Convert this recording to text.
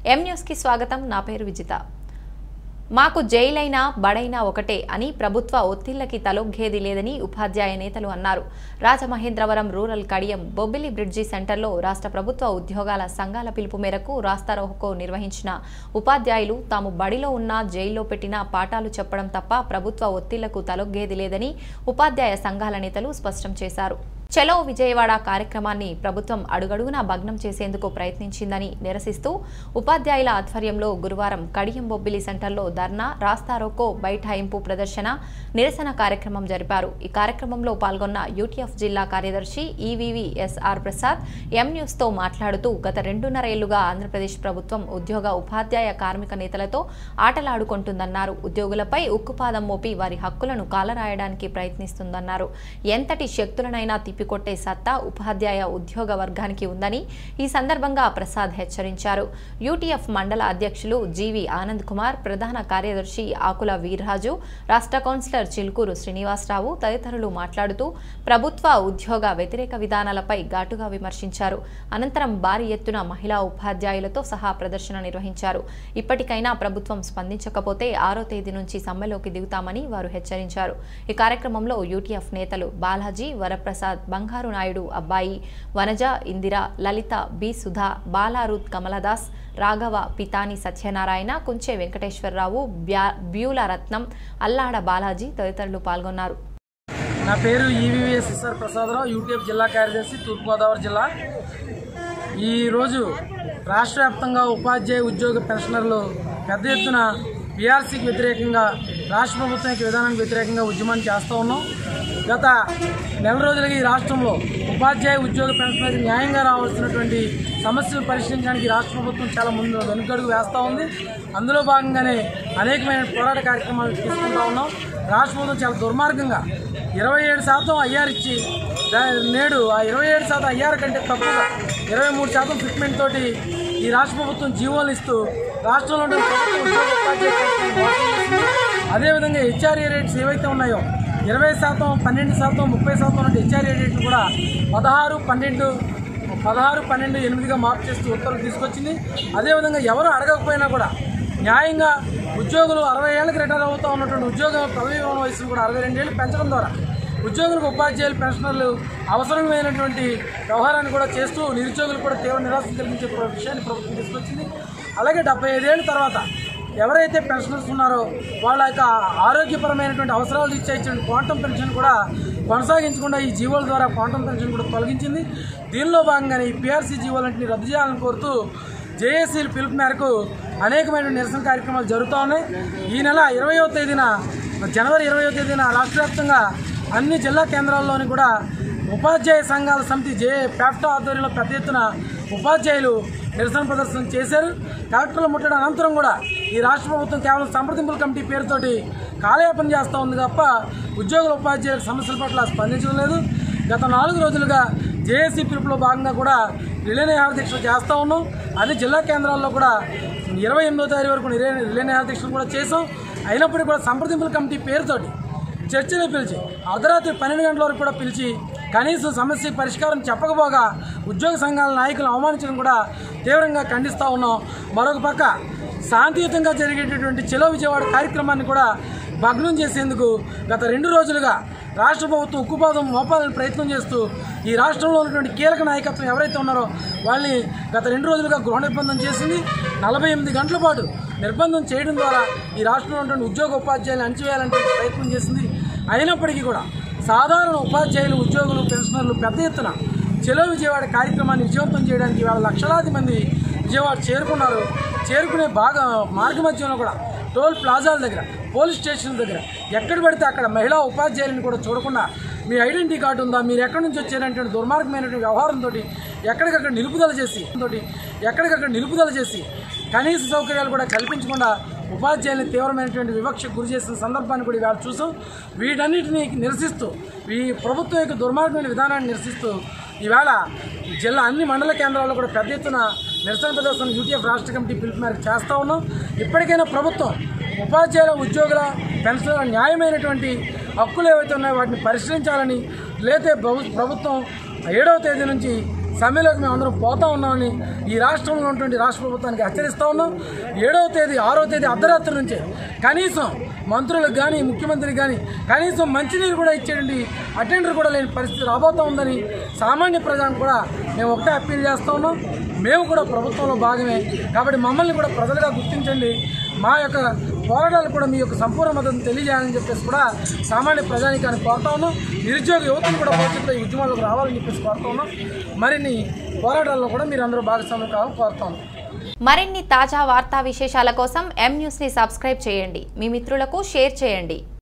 ఎం న్యూస్కి స్వాగతం నా పేరు విజిత మాకు జైలైనా బడైనా ఒకటే అని ప్రభుత్వ ఒత్తిళ్లకి తలొగ్గేది లేదని ఉపాధ్యాయ నేతలు అన్నారు రాజమహేంద్రవరం రూరల్ కడియం బొబ్బిలి బ్రిడ్జి సెంటర్లో రాష్ట్ర ప్రభుత్వ ఉద్యోగాల సంఘాల పిలుపు మేరకు రాస్తారోహో నిర్వహించిన ఉపాధ్యాయులు తాము బడిలో ఉన్న జైల్లో పెట్టిన పాఠాలు చెప్పడం తప్ప ప్రభుత్వ ఒత్తిళ్లకు తలొగ్గేది లేదని ఉపాధ్యాయ సంఘాల నేతలు స్పష్టం చేశారు చలో విజయవాడ కార్యక్రమాన్ని ప్రభుత్వం అడుగడుగునా భగ్నం చేసేందుకు ప్రయత్నించిందని నిరసిస్తూ ఉపాధ్యాయుల ఆధ్వర్యంలో గురువారం కడియం బొబ్బిలి సెంటర్లో ధర్నా రాస్తారోకో బైఠాయింపు ప్రదర్శన నిరసన కార్యక్రమం జరిపారు ఈ కార్యక్రమంలో పాల్గొన్న యూటీఎఫ్ జిల్లా కార్యదర్శి ఈవీవి ఎస్ఆర్ ప్రసాద్ ఎం న్యూస్తో మాట్లాడుతూ గత రెండున్నర ఏళ్లుగా ఆంధ్రప్రదేశ్ ప్రభుత్వం ఉద్యోగ ఉపాధ్యాయ కార్మిక నేతలతో ఆటలాడుకుంటుందన్నారు ఉద్యోగులపై ఉక్కుపాదం మోపి వారి హక్కులను కాలరాయడానికి ప్రయత్నిస్తుందన్నారు ఎంతటి శక్తులనైనా తిప్పికొట్టే సత్తా ఉపాధ్యాయ ఉద్యోగ వర్గానికి ఉందని ఈ సందర్భంగా ప్రసాద్ హెచ్చరించారు యూటీఎఫ్ మండల అధ్యక్షులు జీవి ఆనంద్ కుమార్ ప్రధాన కార్యదర్శి ఆకుల వీర్రాజు రాష్ట్ర కౌన్సిలర్ చిలుకూరు శ్రీనివాసరావు తదితరులు మాట్లాడుతూ ప్రభుత్వ ఉద్యోగ వ్యతిరేక విధానాలపై ఘాటుగా విమర్శించారు అనంతరం భారీ ఎత్తున మహిళా ఉపాధ్యాయులతో సహా ప్రదర్శన నిర్వహించారు ఇప్పటికైనా ప్రభుత్వం స్పందించకపోతే ఆరో తేదీ నుంచి సమ్మెలోకి దిగుతామని వారు హెచ్చరించారు ఈ కార్యక్రమంలో యూటీఎఫ్ నేతలు బాలాజీ వరప్రసాద్ బంగారు నాయుడు అబ్బాయి వనజ ఇందిర లలిత బి సుధా బాలారూత్ కమలదాస్ రాఘవ పితాని సత్యనారాయణ కుంచే వెంకటేశ్వరరావు బ్యా బ్యూల రత్నం అల్లాడ బాలాజీ తదితరులు పాల్గొన్నారు నా పేరు ఈవీఎస్ ఎస్ఆర్ ప్రసాదరావు యూటీఎఫ్ జిల్లా కార్యదర్శి తూర్పుగోదావరి జిల్లా ఈరోజు రాష్ట్ర వ్యాప్తంగా ఉపాధ్యాయ ఉద్యోగ పెన్షనర్లు పెద్ద ఎత్తున బీఆర్సీకి వ్యతిరేకంగా రాష్ట్ర ప్రభుత్వం యొక్క విధానానికి వ్యతిరేకంగా ఉద్యమాన్ని చేస్తూ ఉన్నాం గత నెల రోజులుగా ఈ రాష్ట్రంలో ఉపాధ్యాయ ఉద్యోగ పెన్షనర్కి న్యాయంగా రావాల్సినటువంటి సమస్యలు పరిష్కరించడానికి రాష్ట్ర ప్రభుత్వం చాలా ముందు వెనుకడుగు వేస్తూ ఉంది అందులో భాగంగానే అనేకమైన పోరాట కార్యక్రమాలు తీసుకుంటా ఉన్నాం రాష్ట్ర ప్రభుత్వం చాలా దుర్మార్గంగా ఇరవై ఏడు శాతం ఐఆర్ ఇచ్చి దా- నేడు ఆ ఇరవై ఏడు శాతం ఐఆర్ కంటే తక్కువగా ఇరవై మూడు శాతం ఫిట్మెంట్ తోటి ఈ రాష్ట్ర ప్రభుత్వం జీవోలు ఇస్తూ రాష్ట్రంలో ఉన్న ప్రభుత్వ ఉద్యోగ ఉపాధ్యాయ సంస్థలను మోసం చేసింది. అదేవిధంగా హెచ్ఆర్ఏ రేట్స్ ఏవైతే ఉన్నాయో ఇరవై శాతం పన్నెండు శాతం ముప్పై శాతం ఉన్న హెచ్ఆర్ఏ రేట్లు కూడా పదహారు పన్నెండు పదహారు పన్నెండు ఎనిమిదిగా మార్పు చేస్తూ ఉత్తర్వులు తీసుకొచ్చింది అదేవిధంగా ఎవరు అడగకపోయినా కూడా న్యాయంగా ఉద్యోగులు అరవై ఏళ్ళకి రిటైర్ అవుతూ ఉన్నటువంటి ఉద్యోగ పదవీ విరమణ వయసును కూడా అరవై రెండేళ్ళు పెంచడం ద్వారా ఉద్యోగులకు ఉపాధ్యాయులు పెన్షనర్లు అవసరమైనటువంటి వ్యవహారాన్ని కూడా చేస్తూ నిరుద్యోగులు కూడా తీవ్ర నిరాశ కలిగించే ప్ర- విషయాన్ని ప్రభుత్వం తీసుకొచ్చింది అలాగే డెబ్బై ఐదేళ్ళ తర్వాత ఎవరైతే పెన్షనర్స్ ఉన్నారో వాళ్ళ యొక్క ఆరోగ్యపరమైనటువంటి అవసరాలు ఇచ్చే క్వాంటమ్ పెన్షన్ కూడా కొనసాగించకుండా ఈ జీవోల ద్వారా క్వాంటమ్ పెన్షన్ కూడా తొలగించింది దీనిలో భాగంగానే ఈ పిఆర్సీ జీవోలన్నింటినీ రద్దు చేయాలని కోరుతూ జేఏసీల పిలుపు మేరకు అనేకమైన నిరసన కార్యక్రమాలు జరుగుతూ ఉన్నాయి ఈ నెల ఇరవయో తేదీన జనవరి ఇరవయో తేదీన రాష్ట్ర వ్యాప్తంగా అన్ని జిల్లా కేంద్రాల్లోని కూడా ఉపాధ్యాయ సంఘాల సమితి జే ప్యాఫ్టా ఆధ్వర్యంలో పెద్ద ఎత్తున ఉపాధ్యాయులు నిరసన ప్రదర్శన చేశారు కలెక్టర్లు ముట్టడం అనంతరం కూడా ఈ రాష్ట్ర ప్రభుత్వం కేవలం సంప్రదింపుల కమిటీ పేరుతోటి కాలయాపన చేస్తూ ఉంది తప్ప ఉద్యోగుల ఉపాధ్యాయుల సమస్యల పట్ల స్పందించడం లేదు గత నాలుగు రోజులుగా జేఏసీ పిలుపులో భాగంగా కూడా రిలే నిహార దీక్షలు చేస్తూ ఉన్నాం అన్ని జిల్లా కేంద్రాల్లో కూడా ఇరవై ఎనిమిదో తారీఖు వరకు రిలే రిలే నిహార దీక్షలు కూడా చేసాం అయినప్పటికీ కూడా సంప్రదింపుల కమిటీ పేరుతోటి చర్చలు పిలిచి అర్ధరాత్రి పన్నెండు గంటల వరకు కూడా పిలిచి కనీసం సమస్య పరిష్కారం చెప్పకపోగా ఉద్యోగ సంఘాల నాయకులను అవమానించడం కూడా తీవ్రంగా ఖండిస్తూ ఉన్నాం మరొక పక్క శాంతియుతంగా జరిగేటటువంటి చెలో విజయవాడ కార్యక్రమాన్ని కూడా భగ్నం చేసేందుకు గత రెండు రోజులుగా రాష్ట్ర ప్రభుత్వం ఉక్కుపాదం మోపాలని ప్రయత్నం చేస్తూ ఈ రాష్ట్రంలో ఉన్నటువంటి కీలక నాయకత్వం ఎవరైతే ఉన్నారో వాళ్ళని గత రెండు రోజులుగా గృహ నిర్బంధం చేసింది నలభై ఎనిమిది గంటల పాటు నిర్బంధం చేయడం ద్వారా ఈ రాష్ట్రంలో ఉన్నటువంటి ఉద్యోగ ఉపాధ్యాయులు అణచివేయాలంటే ప్రయత్నం చేసింది అయినప్పటికీ కూడా సాధారణ ఉపాధ్యాయులు ఉద్యోగులు పెన్షనర్లు పెద్ద ఎత్తున చెలో విజయవాడ కార్యక్రమాన్ని విజయవంతం చేయడానికి వాళ్ళ లక్షలాది మంది విజయవాడ చేరుకున్నారు చేరుకునే బాగా మార్గ మధ్యంలో కూడా టోల్ ప్లాజాల దగ్గర పోలీస్ స్టేషన్ దగ్గర ఎక్కడ పడితే అక్కడ మహిళా ఉపాధ్యాయులను కూడా చూడకుండా మీ ఐడెంటిటీ కార్డు ఉందా మీరు ఎక్కడి నుంచి వచ్చారంటే దుర్మార్గమైనటువంటి వ్యవహారంతో ఎక్కడికక్కడ నిలుపుదల చేసి తోటి ఎక్కడికక్కడ నిలుపుదల చేసి కనీస సౌకర్యాలు కూడా కల్పించకుండా ఉపాధ్యాయులను తీవ్రమైనటువంటి వివక్షకు గురి చేసిన సందర్భాన్ని కూడా ఇవాళ చూసాం వీటన్నిటిని నిరసిస్తూ ఈ ప్రభుత్వం యొక్క దుర్మార్గమైన విధానాన్ని నిరసిస్తూ ఈవేళ జిల్లా అన్ని మండల కేంద్రాల్లో కూడా పెద్ద ఎత్తున నిరసన ప్రదర్శన యూటీఎఫ్ రాష్ట్ర కమిటీ పిలుపు మేరకు చేస్తూ ఉన్నాం ఇప్పటికైనా ప్రభుత్వం ఉపాధ్యాయుల ఉద్యోగుల పెన్షన్ల న్యాయమైనటువంటి హక్కులు ఏవైతే ఉన్నాయో వాటిని పరిశీలించాలని లేతే ప్రభు- ప్రభుత్వం ఏడవ తేదీ నుంచి సమ్మెలోకి మేము అందరం పోతా ఉన్నామని ఈ రాష్ట్రంలో ఉన్నటువంటి రాష్ట్ర ప్రభుత్వానికి హెచ్చరిస్తా ఉన్నాం ఏడవ తేదీ ఆరో తేదీ అర్ధరాత్రి నుంచే కనీసం మంత్రులకు కానీ ముఖ్యమంత్రికి కానీ కనీసం మంచినీరు కూడా ఇచ్చేయండి అటెండర్ కూడా లేని పరిస్థితి రాబోతా ఉందని సామాన్య ప్రజలకు కూడా మేము ఒకటే అప్పీల్ చేస్తా ఉన్నాం మేము కూడా ప్రభుత్వంలో భాగమే కాబట్టి మమ్మల్ని కూడా ప్రజలుగా గుర్తించండి మా యొక్క పోరాటాలు కూడా మీ యొక్క సంపూర్ణ మద్దతు తెలియజేయాలని చెప్పేసి కూడా సామాన్య ప్రజానికాన్ని కోరుతా ఉన్నాం నిరుద్యోగ యువతను కూడా భవిష్యత్తులో ఈ ఉద్యమాలకు రావాలని చెప్పేసి కోరుతా ఉన్నాం మరిన్ని పోరాటాల్లో కూడా మీరు అందరూ భాగస్వామ్యం కావాలని కోరుతా ఉన్నాం మరిన్ని తాజా వార్తా విశేషాల కోసం ఎం న్యూస్ని సబ్స్క్రైబ్ చేయండి మీ మిత్రులకు షేర్ చేయండి